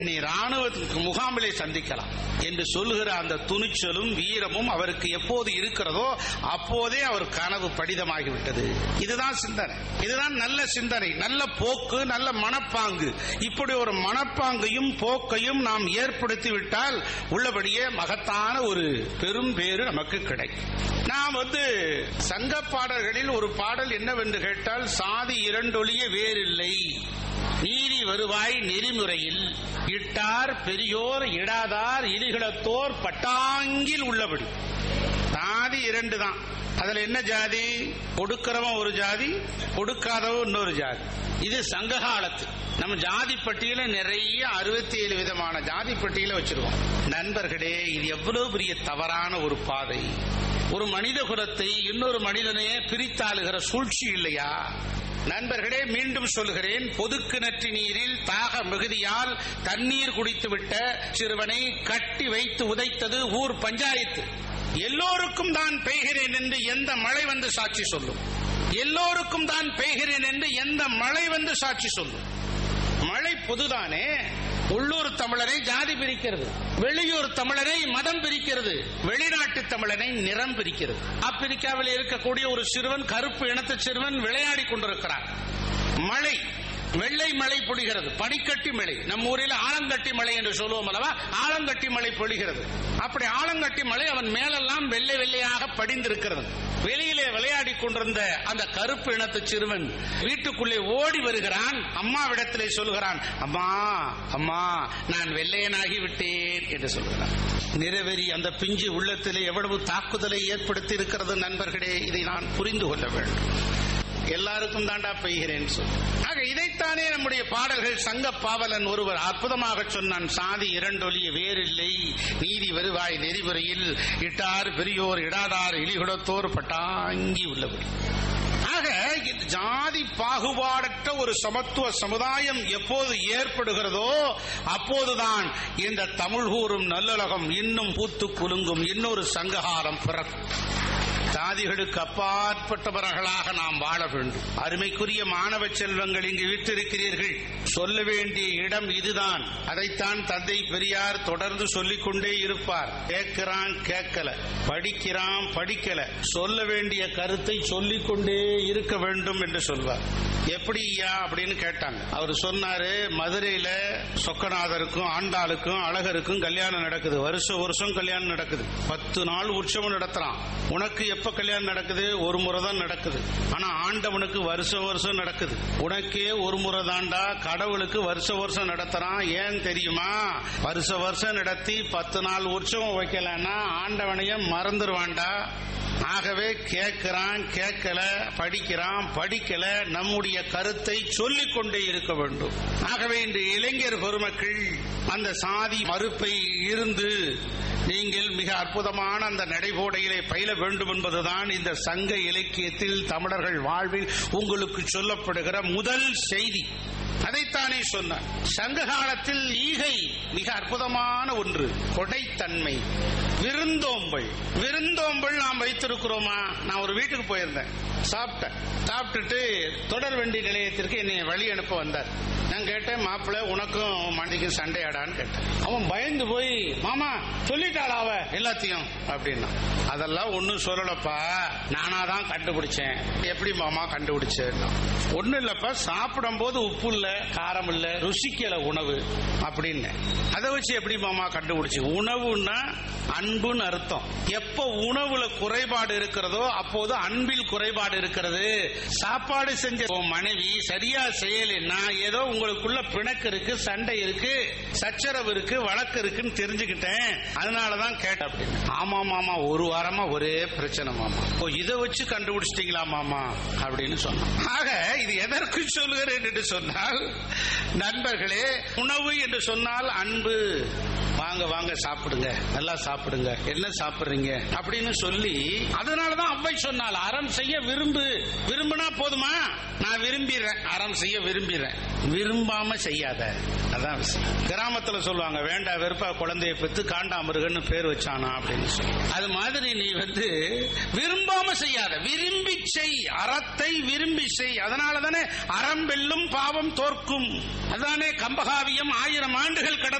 நீ ராணுவ முகாமிலே சந்திக்கலாம் என்று சொல்லுகிற அந்த துணிச்சலும் வீரமும் அவருக்கு எப்போது இருக்கிறதோ அப்போதே அவர் கனவு படிதமாகிவிட்டது இதுதான் சிந்தனை இதுதான் நல்ல சிந்தனை நல்ல போக்கு நல்ல மனப்பாங்கு இப்படி ஒரு மனப்பாங்கையும் போக்கையும் நாம் ஏற்படுத்தி விட்டால் உள்ளபடியே மகத்தான ஒரு பெரும் பேரு நமக்கு கிடைக்கும் நாம் வந்து சங்க பாடல்களில் ஒரு பாடல் என்னவென்று கேட்டால் சாதி இரண்டொழிய வேறில்லை நீதி வருவாய் நெறிமுறையில் இட்டார் பெரியோர் இடாதார் இலிகளத்தோர் பட்டாங்கில் உள்ளபடி சாதி இரண்டு தான் அதுல என்ன ஜாதி கொடுக்கிறவன் ஒரு ஜாதி கொடுக்காதவன் இன்னொரு ஜாதி இது சங்க காலத்து நம்ம ஜாதி பட்டியல நிறைய அறுபத்தி ஏழு விதமான ஜாதி பட்டியல வச்சிருக்கோம் நண்பர்களே இது எவ்வளவு பெரிய தவறான ஒரு பாதை ஒரு மனித குலத்தை இன்னொரு மனிதனையே பிரித்தாளுகிற சூழ்ச்சி இல்லையா நண்பர்களே மீண்டும் சொல்கிறேன் பொது கிணற்று நீரில் தாக மிகுதியால் தண்ணீர் குடித்துவிட்ட சிறுவனை கட்டி வைத்து உதைத்தது ஊர் பஞ்சாயத்து எல்லோருக்கும் தான் பெய்கிறேன் என்று எந்த மழை வந்து சாட்சி சொல்லும் எல்லோருக்கும் தான் பெய்கிறேன் என்று எந்த மழை வந்து சாட்சி சொல்லும் மழை பொதுதானே உள்ளூர் தமிழரை ஜாதி பிரிக்கிறது வெளியூர் தமிழரை மதம் பிரிக்கிறது வெளிநாட்டு தமிழரை நிறம் பிரிக்கிறது ஆப்பிரிக்காவில் இருக்கக்கூடிய ஒரு சிறுவன் கருப்பு இனத்து சிறுவன் விளையாடி கொண்டிருக்கிறான் மழை வெள்ளை மழை பொழிகிறது பனிக்கட்டி மழை நம்ம ஊரில் ஆலங்கட்டி மழை என்று சொல்லுவோம் அல்லவா ஆலங்கட்டி மழை பொழிகிறது அப்படி ஆலங்கட்டி மழை அவன் மேலெல்லாம் வெள்ளை வெள்ளையாக படிந்திருக்கிறது வெளியிலே விளையாடி கொண்டிருந்த அந்த கருப்பு இனத்து சிறுவன் வீட்டுக்குள்ளே ஓடி வருகிறான் அம்மாவிடத்திலே சொல்கிறான் அம்மா அம்மா நான் வெள்ளையனாகி விட்டேன் என்று சொல்கிறான் நிறைவேறி அந்த பிஞ்சு உள்ளத்திலே எவ்வளவு தாக்குதலை ஏற்படுத்தி இருக்கிறது நண்பர்களே இதை நான் புரிந்து கொள்ள வேண்டும் எல்லாருக்கும் தாண்டா பெய்கிறேன் சொல் ஆக இதைத்தானே நம்முடைய பாடல்கள் சங்க பாவலன் ஒருவர் அற்புதமாக சொன்னான் சாதி இரண்டொலிய வேறில்லை நீதி வருவாய் நெறிமுறையில் இட்டார் பெரியோர் இடாதார் இலிகுடத்தோர் பட்டாங்கி உள்ளவர் ஆக இந்த ஜாதி பாகுபாடற்ற ஒரு சமத்துவ சமுதாயம் எப்போது ஏற்படுகிறதோ அப்போதுதான் இந்த தமிழ் கூறும் நல்லுலகம் இன்னும் பூத்து குலுங்கும் இன்னொரு சங்ககாரம் பிறக்கும் சாதிகளுக்கு அப்பாற்பட்டவர்களாக நாம் வாழ வேண்டும் அருமைக்குரிய மாணவ செல்வங்கள் இங்கு வீற்றிருக்கிறீர்கள் சொல்ல வேண்டிய இடம் இதுதான் அதைத்தான் தந்தை பெரியார் தொடர்ந்து சொல்லிக் கொண்டே இருப்பார் கேட்கிறான் கேட்கல படிக்கிறான் படிக்கல சொல்ல வேண்டிய கருத்தை சொல்லிக் கொண்டே இருக்க வேண்டும் என்று சொல்வார் எப்படி ஐயா அப்படின்னு கேட்டாங்க அவர் சொன்னாரு மதுரையில சொக்கநாதருக்கும் ஆண்டாளுக்கும் அழகருக்கும் கல்யாணம் நடக்குது வருஷம் வருஷம் கல்யாணம் நடக்குது பத்து நாள் உற்சவம் நடத்துறான் உனக்கு எப்ப கல்யாணம் நடக்குது ஒரு முறை தான் நடக்குது ஆனா ஆண்டவனுக்கு வருஷம் வருஷம் நடக்குது உனக்கே ஒரு முறை தாண்டா கடவுளுக்கு வருஷ வருஷம் நடத்துறான் ஏன் தெரியுமா வருஷ வருஷம் நடத்தி பத்து நாள் உற்சவம் வைக்கலன்னா ஆண்டவனையும் மறந்துடுவான்டா ஆகவே கேட்கிறான் கேட்கல படிக்கிறான் படிக்கல நம்முடைய கருத்தை சொல்லிக் கொண்டே இருக்க வேண்டும் ஆகவே இன்று இளைஞர் பெருமக்கள் அந்த சாதி மறுப்பை இருந்து நீங்கள் மிக அற்புதமான அந்த நடைபோடையிலே பயில வேண்டும் என்பதுதான் இந்த சங்க இலக்கியத்தில் தமிழர்கள் வாழ்வில் உங்களுக்கு சொல்லப்படுகிற முதல் செய்தி அதைத்தானே சொன்னார் சங்க காலத்தில் ஈகை மிக அற்புதமான ஒன்று கொடைத்தன்மை விருந்தோம்பல் விருந்தோம்பல் நாம் வைத்திருக்கிறோமா நான் ஒரு வீட்டுக்கு போயிருந்தேன் சாப்பிட்டேன் சாப்பிட்டுட்டு தொடர் வண்டி நிலையத்திற்கு என்னை வழி அனுப்ப வந்தார் நான் கேட்டேன் மாப்பிள்ள உனக்கும் மண்டிக்கும் சண்டையாடான்னு கேட்டேன் அவன் பயந்து போய் மாமா சொல்லிட்டாளா அவ எல்லாத்தையும் அப்படின்னா அதெல்லாம் ஒன்னும் சொல்லலப்பா நானா தான் கண்டுபிடிச்சேன் எப்படி மாமா கண்டுபிடிச்சேன் ஒன்னும் இல்லப்பா சாப்பிடும் போது உப்பு இல்ல காரம் இல்ல ருசிக்கல உணவு அப்படின்னு அதை வச்சு எப்படி மாமா கண்டுபிடிச்சு உணவுன்னா அன்புன்னு அர்த்தம் எப்ப உணவுல குறைபாடு இருக்கிறதோ அப்போது அன்பில் குறைபாடு இருக்கிறது சாப்பாடு செஞ்ச உன் மனைவி சரியா செய்யலைன்னா ஏதோ உங்களுக்குள்ள பிணக்கு இருக்கு சண்டை இருக்கு சச்சரவு இருக்கு வழக்கு இருக்குன்னு தெரிஞ்சுக்கிட்டேன் அதனாலதான் கேட்டேன் அப்படின்னு ஆமா மாமா ஒரு வாரமா ஒரே பிரச்சனை மாமா ஓ இதை வச்சு கண்டுபிடிச்சிட்டீங்களா மாமா அப்படின்னு சொன்னான் ஆக இது எதற்கு சொல்லுகிறேன் என்று சொன்னால் நண்பர்களே உணவு என்று சொன்னால் அன்பு வாங்க வாங்க சாப்பிடுங்க நல்லா சாப்பிடுங்க என்ன சாப்பிடுறீங்க அப்படின்னு சொல்லி அதனாலதான் அவ்வை சொன்னால் அறம் செய்ய விரும்பு விரும்பினா போதுமா நான் விரும்பிடுறேன் அறம் செய்ய விரும்பிடுறேன் விரும்பாம செய்யாத அதான் விஷயம் கிராமத்துல சொல்லுவாங்க வேண்டா வெறுப்பா குழந்தைய பெத்து காண்டாமிருகன்னு பேர் வச்சானா அப்படின்னு சொல்லி அது மாதிரி நீ வந்து விரும்பாம செய்யாத விரும்பி செய் அறத்தை விரும்பி செய் அதனால தானே அறம் வெல்லும் பாவம் தோற்கும் அதானே கம்பகாவியம் ஆயிரம் ஆண்டுகள் கடந்த